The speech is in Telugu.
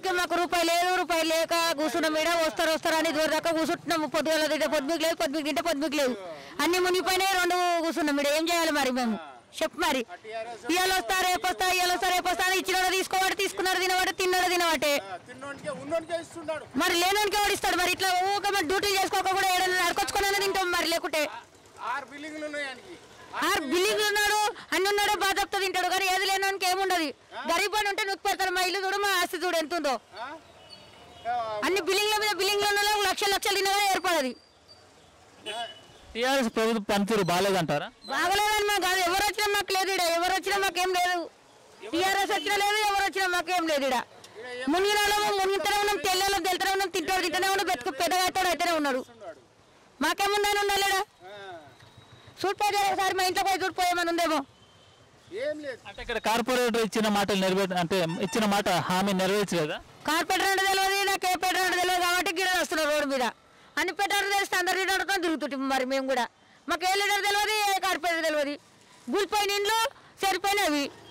తినడానికి మాకు రూపాయి లేదు రూపాయి లేక కూర్చున్నాం మీద వస్తారు వస్తారు అని ఇదివరకు దాకా కూర్చుంటున్నాము పొద్దుగల తింటే పొద్దుకు లేదు పొద్దుకు తింటే పొద్దుకు లేదు అన్ని మునిగిపోయినాయి రెండు కూర్చున్నాం మీద ఏం చేయాలి మరి మేము చెప్పు మరి ఇవాళ వస్తా రేపు వస్తా ఇవాళ వస్తా రేపు వస్తా అని ఇచ్చినాడు తీసుకోవాడు తీసుకున్నాడు తినవాడు తిన్నాడు తినవాటే తిన్నోనికే ఉన్నోనికే ఇస్తున్నాడు మరి లేనోనికి ఎవడు ఇస్తాడు మరి ఇట్లా ఊక మరి డ్యూటీలు చేసుకోక కూడా ఏడైనా నడుకొచ్చుకొని తింటాం మరి లేకుంటే ఆరు బిల్డింగ్లు ఉన్నాయి ఆయనకి ఆరు బిల్డింగ్ ఉన్నాడు అన్ని ఉన్నాడు బాధతో తింటాడు కానీ ఏది లేనోనికి ఏముండదు గరీబ్ అని ఉంటే నొక్కి పెడతాడు మా ఇల్లు చూడు మా ఆస్తి చూడు ఎంత ఉందో ఆ? ఆ, అన్ని బిల్డింగ్ల మీద బిల్డింగ్ల ఉన్న వాళ్ళకి లక్షల లక్షలు తిన్నా కూడా ఏర్పడదు టీఆర్ఎస్ ప్రభుత్వ పనితీరు బాగాలేదంటారా బాగలేదని మాకు కాదు ఎవరు వచ్చినా మాకు లేదు ఇక్కడ ఎవరు వచ్చినా మాకేం లేదు టీఆర్ఎస్ వచ్చినా లేదు ఎవరు వచ్చినా మాకేం లేదు ఇక్కడ మునిగిన వాళ్ళము మునిగితేనే ఉన్నాం తెల్లలో తెలుతూనే ఉన్నాం తింటాడు తింటూనే ఉన్నాం బతుకు పెద్దగా అవుతాడు అయితేనే ఉన్నాడు మాకేముందని ఉండాలి ఈడ. ఆ. చూడిపోతే ఒకసారి మా ఇంట్లో పోయి చూడిపోయేమని ఉందేమో ఏం లేదు అంటే ఇక్కడ కార్పొరేటర్ ఇచ్చిన మాటలు నెరవేర్ అంటే ఇచ్చిన మాట హామీ నెరవేర్చలేదా కార్పెంటర్ అంటే తెలియదు నాకు ఏ పెట్రోల్ అంటే తెలియదు కాబట్టి గిడలు వస్తున్నారు రోడ్డు మీద అన్ని పెట్రోల్ తెలిస్తే అందరు లీడర్తో తిరుగుతుంటాం మరి మేము కూడా మాకు ఏ లీడర్ తెలియదు ఏ కార్పెంటర్ తెలియదు గుల్పోయిన ఇండ్లు సరిపోయినవి